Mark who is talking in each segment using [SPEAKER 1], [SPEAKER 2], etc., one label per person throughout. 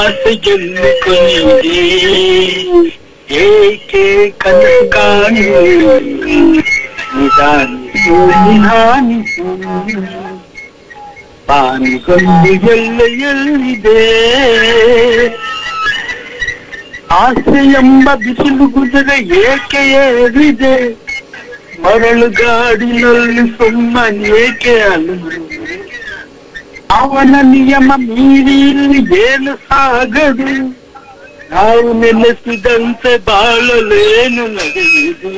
[SPEAKER 1] ಆಸೆ ಗೆಲ್ಲು ಕೊನೆಗೆ ಏಕೆ ಕನಸು ಕಾಣುವೆ ನಿಧಾನಿಸು ನಿಧಾನಿಸು ಪಾನಿಗೊಂದು ಎಲ್ಲ ಎಲ್ಲಿದೆ ಆಸೆ ಎಂಬ ಬಿಸಿಲು ಕುದುರೆ ಏಕೆ ಏರಿದೆ ಮರಳು ಗಾಡಿನಲ್ಲಿ ಸುಮ್ಮನೇಕೆ ಅಲುದು ಅವನ ನಿಯಮ ಮೀರಿ ಇಲ್ಲಿ ಏನು ಸಾಗದು ನಾವು ನೆನೆಸಿದಂತೆ ಬಾಳಲೇನು ನಡೆಯುವುದು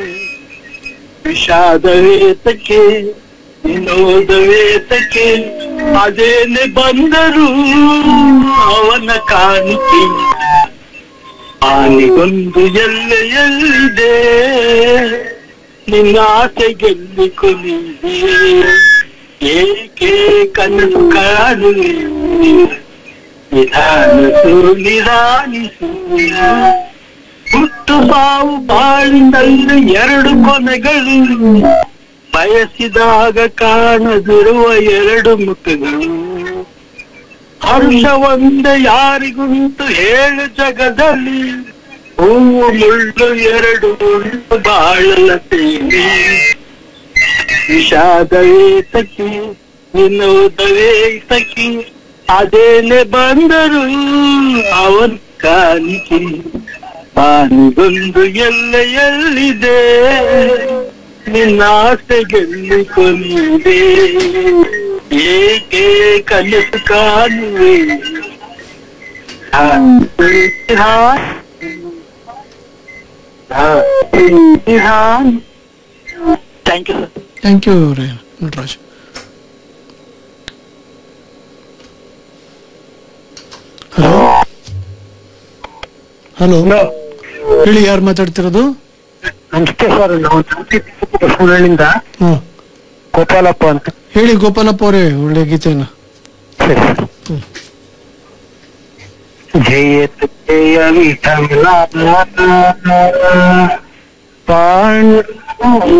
[SPEAKER 1] ವಿಷಾದವೇತಕ್ಕೆ ವಿನೋದವೇತಕ್ಕೆ ಅದೇನೆ ಬಂದರು ಅವನ ಕಾಣಿಕೆ ಆನೆಗೊಂದು ಎಲ್ಲ ಎಲ್ಲಿದೆ ನಿನ್ನ ಆಸೆ ಗೆಲ್ಲಿ ಕೊನಿದೆ ಏಕೆ ಕನಸು ಕಾಣುವೆ ನಿಧಾನಿಸು ನಿಧಾನಿಸು ಹುಟ್ಟು ಸಾವು ಬಾಳಿನಲ್ಲಿ ಎರಡು ಕೊನೆಗಳು ಬಯಸಿದಾಗ ಕಾಣದಿರುವ ಎರಡು ಮುಖಗಳು ಹರ್ಷ ಒಂದೇ ಯಾರಿಗುಂಟು ಹೇಳು ಜಗದಲ್ಲಿ ಹೂವು ಮುಳ್ಳು ಎರಡು ಉಂಟು ಬಾಳಲತೆಯಲ್ಲಿ ವಿಷಾದವೇತಕ್ಕೆ ವಿನೋದವೇತಕ್ಕೆ ಅದೇನೆ ಬಂದರು ಅವನ್ ಕಾಣಿಕೆ ಬಾನಿಗೊಂದು ಎಲ್ಲ ಎಲ್ಲಿದೆ ನಿನ್ನ ಆಸೆ ಗೆಲ್ಲಿ ಕೊನಿದೆ ಏಕೆ ಕನಸು ಕಾಣುವೆ thank you sir
[SPEAKER 2] thank you ರೇ ನಟರಾಜ್ ಹಲೋ ಹಲೋ ಹೇಳಿ ಯಾರು ಮಾತಾಡ್ತಿರೋದು
[SPEAKER 1] ನಮಸ್ತೆ ಸರ್ ನಾವು ಸುಳ್ಳಿಂದ
[SPEAKER 2] ಹ್ಮ್
[SPEAKER 1] ಗೋಪಾಲಪ್ಪ ಅಂತ
[SPEAKER 2] ಹೇಳಿ ಗೋಪಾಲಪ್ಪ ಅವರೇ ಒಳ್ಳೆ ಗೀತೆನ
[SPEAKER 1] ಸರಿ ಸರ್ ಜಯತ ಜಯ ವಿಠಲ ಪಾಂಡು